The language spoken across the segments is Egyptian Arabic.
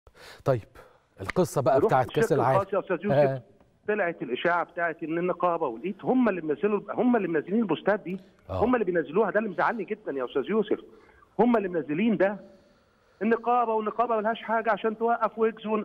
طيب القصه بقى نروح بتاعت كاس الشق العالم الخاص يا استاذ يوسف آه. طلعت الاشاعه بتاعت ان النقابه والايد هم اللي منزلوا هم اللي منزلين البوستات دي آه. هم اللي بينزلوها ده اللي مزعلني جدا يا استاذ يوسف هم اللي منزلين ده النقابه والنقابه ملهاش حاجه عشان توقف ويجز ون...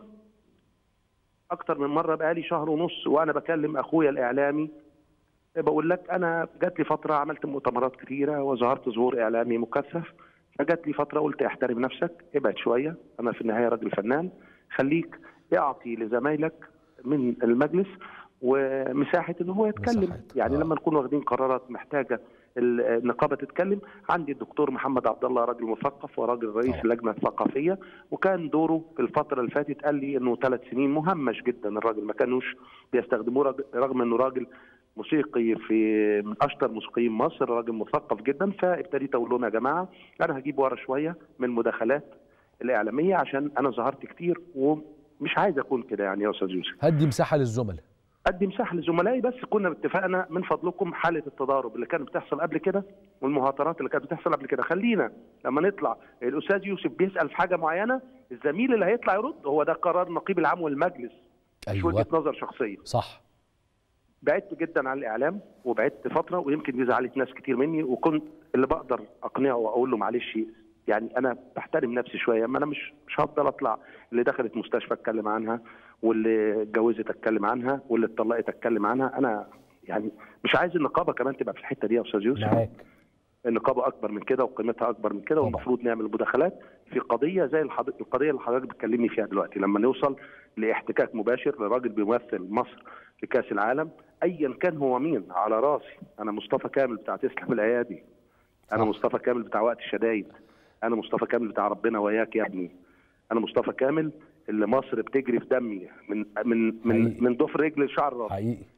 اكتر من مره بقالي شهر ونص وانا بكلم اخويا الاعلامي بقول لك انا جات لي فتره عملت مؤتمرات كتيره وظهرت ظهور اعلامي مكثف فجات لي فتره قلت احترم نفسك ابعد شويه انا في النهايه راجل فنان خليك اعطي لزمايلك من المجلس ومساحه ان هو يتكلم مساحة، يعني آه. لما نكون واخدين قرارات محتاجه ال- النقابه تتكلم عندي الدكتور محمد عبد الله راجل مثقف وراجل رئيس طبعا. اللجنه الثقافيه وكان دوره في الفتره اللي فاتت قال لي انه ثلاث سنين مهمش جدا الراجل ما كانوش بيستخدموه راجل- رغم انه راجل موسيقي في من اشطر موسيقيين مصر راجل مثقف جدا فابتديت اقول لهم يا جماعه انا هجيب ورا شويه من المداخلات الاعلاميه عشان انا ظهرت كتير ومش عايز اكون كده يعني يا استاذ يوسف هدي مساحه للزملاء ادي مساحه لزملائي بس كنا اتفقنا من فضلكم حاله التضارب اللي كانت بتحصل قبل كده والمهاترات اللي كانت بتحصل قبل كده خلينا لما نطلع الاستاذ يوسف بيسال في حاجه معينه الزميل اللي هيطلع يرد هو ده قرار النقيب العام والمجلس مش ايوه وجهه نظر شخصيه صح بعدت جدا عن الاعلام وبعدت فتره ويمكن دي زعلت ناس كتير مني وكنت اللي بقدر اقنعه واقول له معلش يعني انا بحترم نفسي شويه ما انا مش مش هفضل اطلع اللي دخلت مستشفى اتكلم عنها واللي اتجوزت اتكلم عنها واللي اتطلقت اتكلم عنها انا يعني مش عايز النقابه كمان تبقى في الحته دي يا استاذ يوسف معاك النقابه اكبر من كده وقيمتها اكبر من كده طبعا. والمفروض نعمل مداخلات في قضيه زي الحض... القضيه اللي حضرتك بتكلمني فيها دلوقتي لما نوصل لاحتكاك مباشر لراجل بيمثل مصر في كاس العالم ايا كان هو مين على راسي انا مصطفى كامل بتاع تسلم الايادي انا صح. مصطفى كامل بتاع وقت الشدايد انا مصطفى كامل بتاع ربنا وياك يا ابني انا مصطفى كامل اللي مصر بتجري في دمي من من من حقيقي. من ضفر رجل لشعر راسي حقيقي